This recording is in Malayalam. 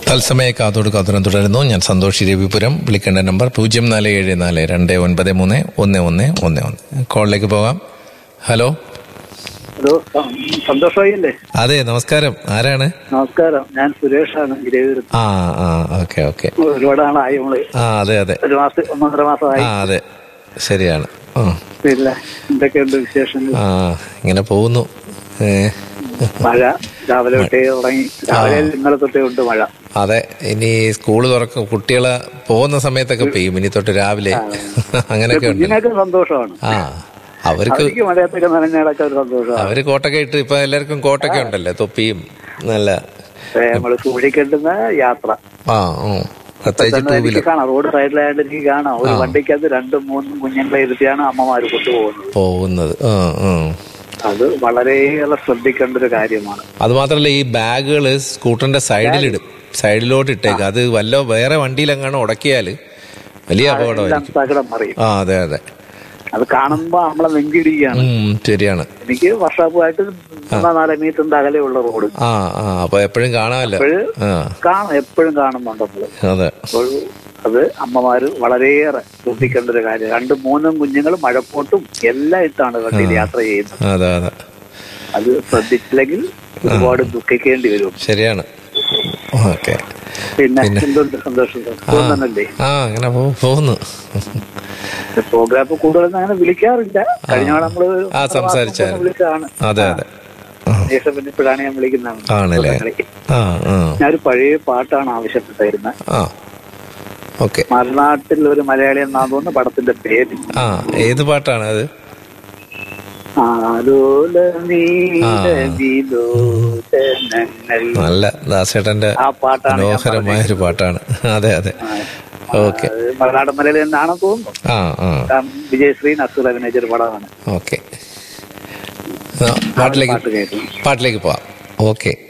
തത്സമയ കാതോട് കാതുരം തുടരുന്നു ഞാൻ സന്തോഷ് രവിപുരം വിളിക്കേണ്ട നമ്പർ പൂജ്യം നാല് ഏഴ് നാല് രണ്ട് ഒൻപത് മൂന്ന് ഒന്ന് ഒന്ന് ഒന്ന് ഒന്ന് കോളിലേക്ക് പോകാം ഹലോ ഹലോ സന്തോഷമായില്ലേ അതെ നമസ്കാരം ആരാണ് നമസ്കാരം ഞാൻ സുരേഷാണ് ഇരയൂർ ആ ആ ഓക്കെ ഓക്കെ ഒരുപാട് നാളായി നമ്മള് ആ അതെ അതെ ഒരു മാസം ഒന്നൊന്നര മാസമായി ആ അതെ ശരിയാണ് ആ പിന്നെ എന്തൊക്കെയുണ്ട് വിശേഷങ്ങൾ ആ ഇങ്ങനെ പോകുന്നു ഏ, മഴ രാവിലെ തൊട്ടേ തുടങ്ങി രാവിലെ ഇന്നലെ തൊട്ടേ ഉണ്ട് മഴ അതെ ഇനി സ്കൂള് തുറക്കും കുട്ടികളെ പോകുന്ന സമയത്തൊക്കെ പെയ്യും ഇനി തൊട്ട് രാവിലെ അങ്ങനെയൊക്കെ ഉണ്ട് കുഞ്ഞിനൊക്കെ സന്തോഷമാണ് ആ അവർക്ക് അവർക്ക് മഴയത്തൊക്കെ നനഞ്ഞാലൊക്കെ ഒരു സന്തോഷമാണ് അവര് കോട്ടൊക്കെ ഇട്ട് ഇപ്പൊ എല്ലാവർക്കും കോട്ടൊക്കെ ഉണ്ടല്ലോ തൊപ്പിയും നല്ല നമ്മൾ സൂക്ഷിക്കേണ്ടുന്ന യാത്ര ആ ഉം. പ്രത്യേകിച്ച് തന്നെ ടൂ എനിക്ക് വീലർ കാണാം റോഡ് സൈഡിലായിട്ട് എനിക്ക് കാണാം ഒരു വണ്ടിക്കകത്ത് രണ്ടും മൂന്നും കുഞ്ഞുങ്ങളെ ഇരുത്തിയാണ് അമ്മമാര് കൊണ്ടുപോകുന്നത് പോകുന്നത് ആ ആ അത് വളരെയേറെ ശ്രദ്ധിക്കേണ്ട ഒരു കാര്യമാണ് അത് മാത്രല്ല ഈ ബാഗുകള് സ്കൂട്ടറിന്റെ സൈഡിലിടും സൈഡിലോട്ട് ഇട്ടേക്ക് അത് വല്ല വേറെ വണ്ടിയിലെങ്ങാനും ഉടക്കിയാല് വലിയ എല്ലാം അപകടമായിരിക്കും തകിടം മറിയും ആ അതെ അതെ അത് കാണുമ്പോ നമ്മളെ നെഞ്ചിടിക്കുകയാണ് ഉം ശരിയാണ് എനിക്ക് വർഷാപ്പുമായിട്ട് മൂന്നോ നാല് മീറ്ററിന്റെ അകലെയുള്ള റോഡ് ആ ആ അപ്പൊ എപ്പോഴും കാണാമല്ലോ അപ്പോഴ് ആ കാണും എപ്പോഴും കാണുന്നുണ്ട് നമ്മള് അതെ അപ്പോൾ അത് അമ്മമാര് വളരെയേറെ ശ്രദ്ധിക്കേണ്ട ഒരു കാര്യം രണ്ടും മൂന്നും കുഞ്ഞുങ്ങളും മഴപ്പോട്ടും എല്ലാം ഇട്ടാണ് വണ്ടിയിൽ യാത്ര ചെയ്യുന്നത് അതെ അതെ അത് ശ്രദ്ധിച്ചില്ലെങ്കിൽ ഒരുപാട് ദുഃഖിക്കേണ്ടി വരും ശരിയാണ് ഓക്കെ പിന്നെ എന്തുണ്ട് സന്തോഷം തോന്നണല്ലേ ആ അങ്ങനെ പോ- പോകുന്നു പ്രോഗ്രാം കൂടുതലൊന്നും അങ്ങനെ വിളിക്കാറില്ല കഴിഞ്ഞ തവണ നമ്മള് ആ, സംസാരിച്ചായിരുന്നു. വിളിച്ചതാണ് അതെ അതെ ആ, ശേഷം പിന്നെ ഇപ്പോഴാണ് ഞാൻ വിളിക്കുന്നതാണ് ആണല്ലേ ആ ആ ഞാനൊരു പഴയ പാട്ടാണ് ആവശ്യപ്പെട്ടായിരുന്നത് ആ ഓക്കെ മറുനാട്ടിൽ ഒരു മലയാളി എന്നാന്ന് തോന്നുന്നു പടത്തിന്റെ പേര് ആ ഏത് പാട്ടാണ് അത് ആലോല നീലവിലോചനങ്ങൾ. നല്ല ദാസേട്ടന്റെ ആ പാട്ടാണ് ഞാൻ മനോഹരമായ ഒരു പാട്ടാണ് അതെ അതെ ഓക്കെ അത് മറുനാടൻ മലയാളി എന്നാണെന്ന് തോന്നുന്നു ആ ആ കാരണം വിജയശ്രീ നസൂർ അഭിനയിച്ച ഒരു പടമാണ് ഓക്കെ ആ, പാട്ടിലേക്ക് പാട്ട് കേട്ടു പാട്ടിലേക്ക് പോവാം ഓക്കെ